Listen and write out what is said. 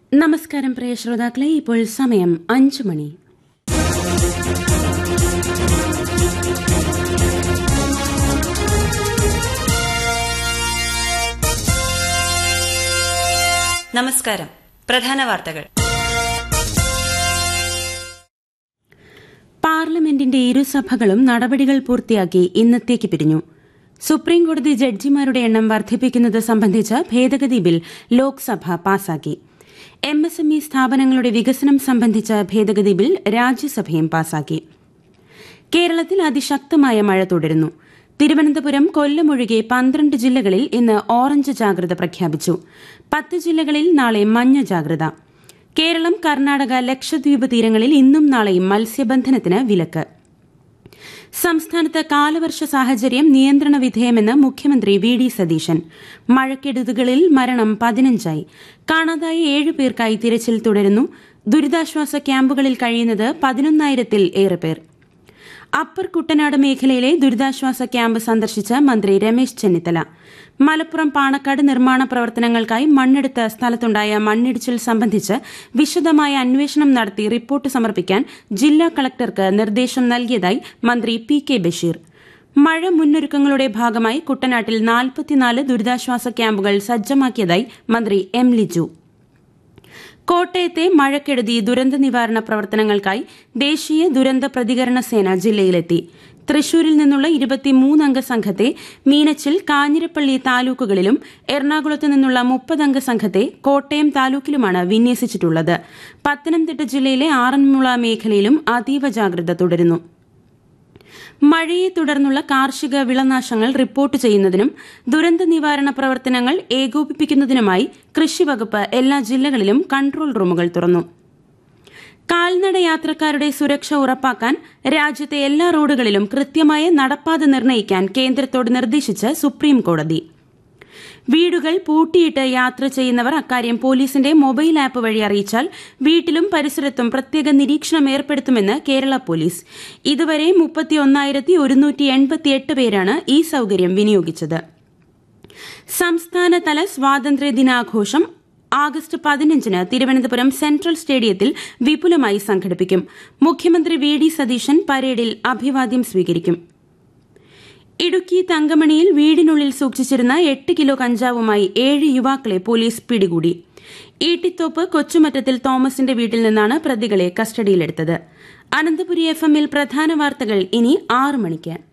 നമസ്കാരം പ്രിയ ശ്രോതാക്കളെ ഇപ്പോൾ സമയം അഞ്ചു മണി നമസ്കാരം പ്രധാന വാർത്തകൾ പാർലമെന്റിന്റെ ഇരുസഭകളും നടപടികൾ പൂർത്തിയാക്കി ഇന്നത്തേക്ക് പിരിഞ്ഞു സുപ്രീംകോടതി ജഡ്ജിമാരുടെ എണ്ണം വർദ്ധിപ്പിക്കുന്നത് സംബന്ധിച്ച ഭേദഗതി ബിൽ ലോക്സഭ പാസാക്കി എം എസ് എം ഇ സ്ഥാപനങ്ങളുടെ വികസനം സംബന്ധിച്ച ഭേദഗതി ബിൽ രാജ്യസഭയും പാസാക്കി കേരളത്തിൽ അതിശക്തമായ മഴ തുടരുന്നു തിരുവനന്തപുരം കൊല്ലം ഒഴികെ പന്ത്രണ്ട് ജില്ലകളിൽ ഇന്ന് ഓറഞ്ച് ജാഗ്രത പ്രഖ്യാപിച്ചു പത്ത് ജില്ലകളിൽ നാളെ മഞ്ഞ ജാഗ്രത കേരളം കർണാടക ലക്ഷദ്വീപ് തീരങ്ങളിൽ ഇന്നും നാളെയും മത്സ്യബന്ധനത്തിന് വിലക്ക് സംസ്ഥാനത്ത് കാലവർഷ സാഹചര്യം നിയന്ത്രണ വിധേയമെന്ന് മുഖ്യമന്ത്രി വി ഡി സതീശൻ മഴക്കെടുതികളിൽ മരണം പതിനഞ്ചായി കാണാതായ ഏഴ് പേർക്കായി തിരച്ചിൽ തുടരുന്നു ദുരിതാശ്വാസ ക്യാമ്പുകളിൽ കഴിയുന്നത് പതിനൊന്നായിരത്തിൽ ഏറെ പേർ അപ്പർ കുട്ടനാട് മേഖലയിലെ ദുരിതാശ്വാസ ക്യാമ്പ് സന്ദർശിച്ച മന്ത്രി രമേശ് ചെന്നിത്തല മലപ്പുറം പാണക്കാട് നിർമ്മാണ പ്രവർത്തനങ്ങൾക്കായി മണ്ണെടുത്ത സ്ഥലത്തുണ്ടായ മണ്ണിടിച്ചിൽ സംബന്ധിച്ച് വിശദമായ അന്വേഷണം നടത്തി റിപ്പോർട്ട് സമർപ്പിക്കാൻ ജില്ലാ കളക്ടർക്ക് നിർദ്ദേശം നൽകിയതായി മന്ത്രി പി കെ ബഷീർ മഴ മുന്നൊരുക്കങ്ങളുടെ ഭാഗമായി കുട്ടനാട്ടിൽ നാൽപ്പത്തിനാല് ദുരിതാശ്വാസ ക്യാമ്പുകൾ സജ്ജമാക്കിയതായി മന്ത്രി എം ലിജു കോട്ടയത്തെ മഴക്കെടുതി ദുരന്ത നിവാരണ പ്രവർത്തനങ്ങൾക്കായി ദേശീയ ദുരന്ത പ്രതികരണ സേന ജില്ലയിലെത്തി തൃശൂരിൽ നിന്നുള്ള ഇരുപത്തിമൂന്നംഗ സംഘത്തെ മീനച്ചിൽ കാഞ്ഞിരപ്പള്ളി താലൂക്കുകളിലും എറണാകുളത്ത് നിന്നുള്ള മുപ്പതംഗ സംഘത്തെ കോട്ടയം താലൂക്കിലുമാണ് വിന്യസിച്ചിട്ടുള്ളത് പത്തനംതിട്ട ജില്ലയിലെ ആറന്മുള മേഖലയിലും അതീവ ജാഗ്രത തുടരുന്നു മഴയെ തുടർന്നുള്ള കാർഷിക വിളനാശങ്ങൾ റിപ്പോർട്ട് ചെയ്യുന്നതിനും ദുരന്ത നിവാരണ പ്രവർത്തനങ്ങൾ ഏകോപിപ്പിക്കുന്നതിനുമായി കൃഷിവകുപ്പ് എല്ലാ ജില്ലകളിലും കൺട്രോൾ റൂമുകൾ തുറന്നു കാൽനട യാത്രക്കാരുടെ സുരക്ഷ ഉറപ്പാക്കാൻ രാജ്യത്തെ എല്ലാ റോഡുകളിലും കൃത്യമായ നടപ്പാത നിർണ്ണയിക്കാൻ കേന്ദ്രത്തോട് നിർദ്ദേശിച്ച് സുപ്രീംകോടതി വീടുകൾ പൂട്ടിയിട്ട് യാത്ര ചെയ്യുന്നവർ അക്കാര്യം പോലീസിന്റെ മൊബൈൽ ആപ്പ് വഴി അറിയിച്ചാൽ വീട്ടിലും പരിസരത്തും പ്രത്യേക നിരീക്ഷണം ഏർപ്പെടുത്തുമെന്ന് കേരള പോലീസ് ഇതുവരെ മുപ്പത്തിയൊന്നായിരത്തി ഒരുന്നൂറ്റി എൺപത്തിയെട്ട് പേരാണ് ഈ സൌകര്യം വിനിയോഗിച്ചത് സംസ്ഥാനതല സ്വാതന്ത്ര്യ ദിനാഘോഷം ആഗസ്റ്റ് പതിനഞ്ചിന് തിരുവനന്തപുരം സെൻട്രൽ സ്റ്റേഡിയത്തിൽ വിപുലമായി സംഘടിപ്പിക്കും മുഖ്യമന്ത്രി വി ഡി സതീശൻ പരേഡിൽ അഭിവാദ്യം സ്വീകരിക്കും ഇടുക്കി തങ്കമണിയിൽ വീടിനുള്ളിൽ സൂക്ഷിച്ചിരുന്ന എട്ട് കിലോ കഞ്ചാവുമായി ഏഴ് യുവാക്കളെ പോലീസ് പിടികൂടി ഈട്ടിത്തോപ്പ് കൊച്ചുമറ്റത്തിൽ തോമസിന്റെ വീട്ടിൽ നിന്നാണ് പ്രതികളെ കസ്റ്റഡിയിലെടുത്തത് അനന്തപുരി എഫ് എമ്മിൽ പ്രധാന വാർത്തകൾ ഇനി ആറ് മണിക്ക്